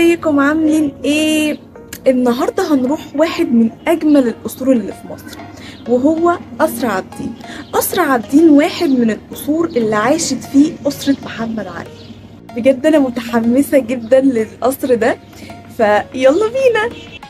ازيكم عاملين ايه النهارده هنروح واحد من اجمل القصور اللي في مصر وهو قصر عابدين قصر عابدين واحد من القصور اللي عاشت فيه اسره محمد علي بجد انا متحمسه جدا للقصر ده فيلا بينا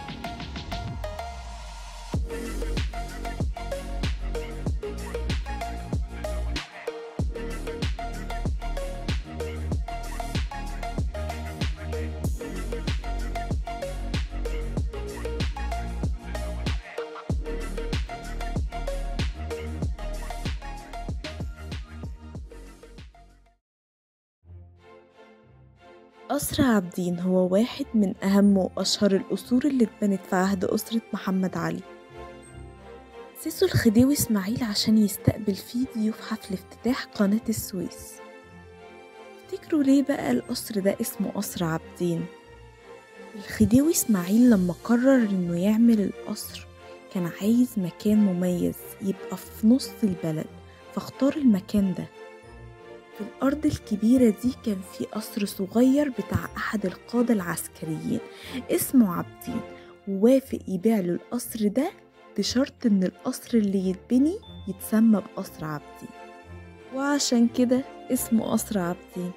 قصر عابدين هو واحد من أهم وأشهر القصور اللي اتبنت في عهد أسرة محمد علي سيسو الخديوي إسماعيل عشان يستقبل فيه ضيوف حفل افتتاح قناة السويس تفتكروا ليه بقى القصر ده اسمه قصر عابدين الخديوي إسماعيل لما قرر إنه يعمل القصر كان عايز مكان مميز يبقى في نص البلد فاختار المكان ده في الأرض الكبيرة دي كان في قصر صغير بتاع أحد القادة العسكريين اسمه عابدين ووافق يبيع له القصر ده بشرط إن القصر اللي يتبني يتسمى بقصر عابدين وعشان كده اسمه قصر عابدين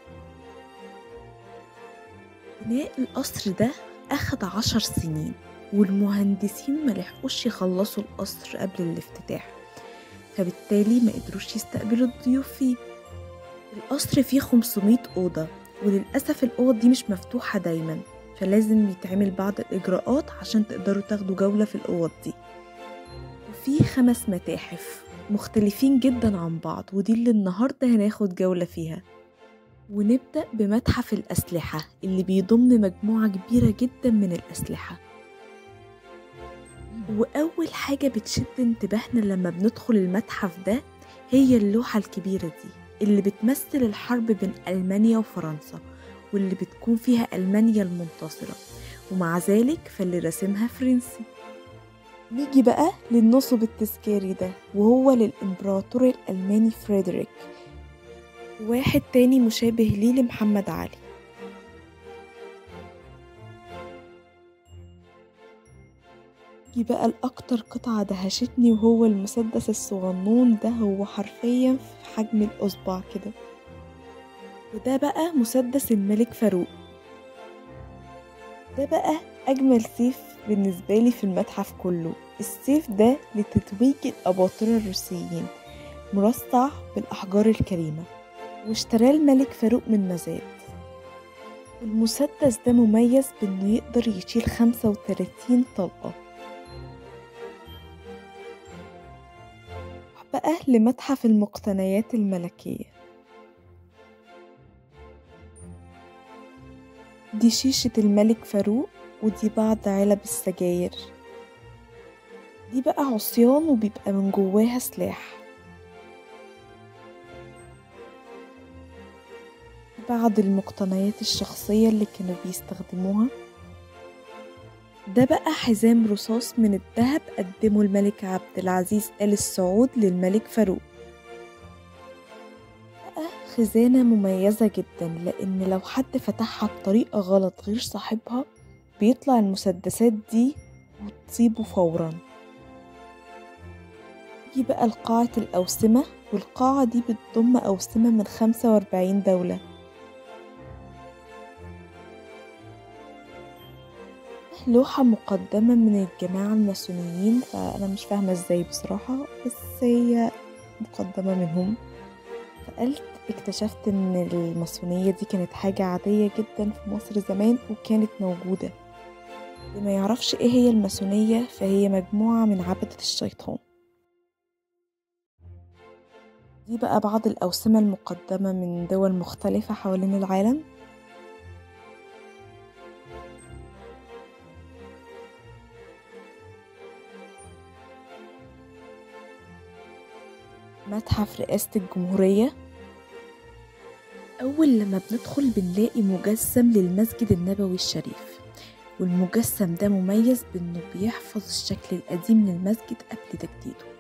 بناء القصر ده أخد عشر سنين والمهندسين ملحقوش يخلصوا القصر قبل الافتتاح فبالتالي ما قدروش يستقبلوا الضيوف فيه القصر فيه 500 أوضة وللأسف الأوض دي مش مفتوحة دايما فلازم يتعمل بعض الإجراءات عشان تقدروا تاخدوا جولة في الأوض دي وفي خمس متاحف مختلفين جدا عن بعض ودي اللي النهاردة هناخد جولة فيها ونبدأ بمتحف الأسلحة اللي بيضم مجموعة كبيرة جدا من الأسلحة وأول حاجة بتشد انتباهنا لما بندخل المتحف ده هي اللوحة الكبيرة دي اللي بتمثل الحرب بين ألمانيا وفرنسا واللي بتكون فيها ألمانيا المنتصرة ومع ذلك فاللي راسمها فرنسي نيجي بقى للنصب التذكاري ده وهو للإمبراطور الألماني فريدريك واحد تاني مشابه ليه لمحمد علي نيجي بقى الأكتر قطعة دهشتني وهو المسدس الصغنون ده هو حرفيا في حجم الأصبع كده وده بقى مسدس الملك فاروق ده بقى أجمل سيف بالنسبة لي في المتحف كله السيف ده لتتويج الأباطرة الروسيين مرصع بالأحجار الكريمة واشتراه الملك فاروق من مزاد المسدس ده مميز بإنه يقدر يشيل خمسة وتلاتين طلقة بقى لمتحف المقتنيات الملكية دي شيشة الملك فاروق ودي بعض علب السجاير دي بقى عصيان وبيبقى من جواها سلاح بعض المقتنيات الشخصية اللي كانوا بيستخدموها ده بقى حزام رصاص من الذهب قدمه الملك عبد العزيز آل سعود للملك فاروق بقى خزانة مميزة جدا لأن لو حد فتحها بطريقة غلط غير صاحبها بيطلع المسدسات دي وتصيبه فورا دي بقى القاعة الأوسمة والقاعة دي بتضم أوسمة من خمسة وأربعين دولة لوحة مقدمة من الجماعة الماسونيين فأنا مش فاهمة ازاي بصراحة بس هي مقدمة منهم فقلت اكتشفت ان الماسونية دي كانت حاجة عادية جدا في مصر زمان وكانت موجودة اللي ما يعرفش ايه هي الماسونية فهي مجموعة من عبدة الشيطان دي بقى بعض الأوسمة المقدمة من دول مختلفة حوالين العالم متحف رئاسة الجمهورية أول لما بندخل بنلاقي مجسم للمسجد النبوي الشريف والمجسم ده مميز بأنه بيحفظ الشكل القديم للمسجد قبل تجديده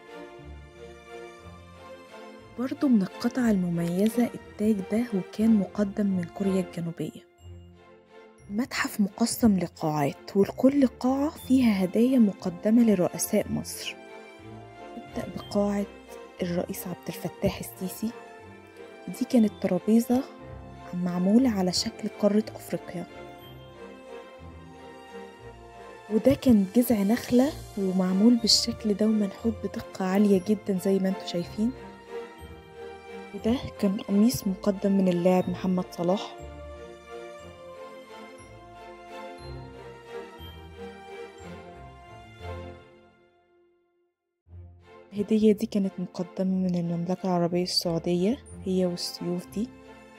برضه من القطع المميزة التاج ده وكان مقدم من كوريا الجنوبية المتحف مقسم لقاعات ولكل قاعة فيها هدايا مقدمة لرؤساء مصر نبدأ بقاعة الرئيس عبد الفتاح السيسي دي كانت ترابيزة معمولة على شكل قارة أفريقيا وده كان جذع نخلة ومعمول بالشكل ده ومنحوت بدقة عالية جدا زي ما انتوا شايفين وده كان قميص مقدم من اللاعب محمد صلاح الهدية دي كانت مقدمة من المملكة العربية السعودية هي والسيوف دي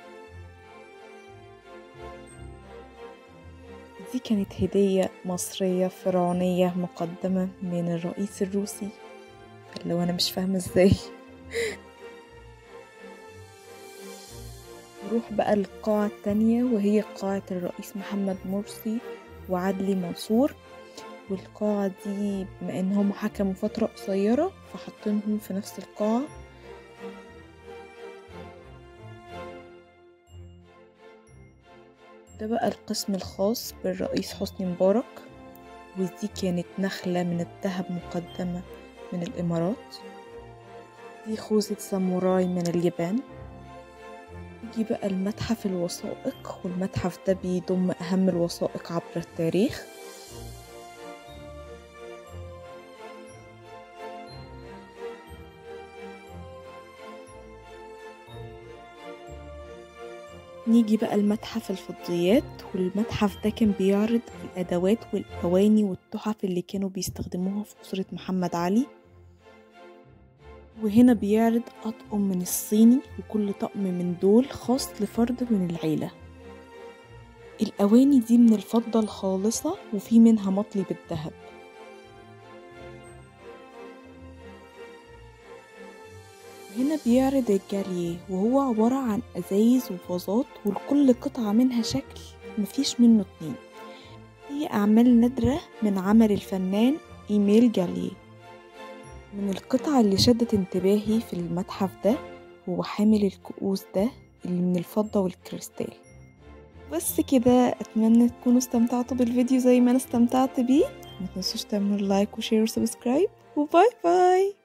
دي كانت هدية مصرية فرعونية مقدمة من الرئيس الروسي اللي هو أنا مش فاهمة ازاي نروح بقى للقاعة التانية وهي قاعة الرئيس محمد مرسي وعدلي منصور والقاعة دي بما ان هم حكموا فترة قصيرة فحاطينهم في نفس القاعة ده بقى القسم الخاص بالرئيس حسني مبارك ودي كانت نخلة من الذهب مقدمة من الإمارات دي خوذة ساموراي من اليابان يجي بقى المتحف الوثائق والمتحف ده بيضم أهم الوثائق عبر التاريخ نيجي بقى المتحف الفضيات والمتحف ده كان بيعرض الأدوات والأواني والتحف اللي كانوا بيستخدموها في أسرة محمد علي وهنا بيعرض أطقم من الصيني وكل طقم من دول خاص لفرد من العيلة الأواني دي من الفضة الخالصة وفي منها مطلي بالذهب هنا بيعرض الجاليه وهو عبارة عن أزايز وفازات ولكل قطعة منها شكل مفيش منه اتنين هي أعمال نادرة من عمل الفنان إيميل جاليه من القطع اللي شدت انتباهي في المتحف ده هو حامل الكؤوس ده اللي من الفضة والكريستال بس كده أتمنى تكونوا استمتعتوا بالفيديو زي ما أنا استمتعت بيه ما تنسوش تعملوا لايك وشير وسبسكرايب وباي باي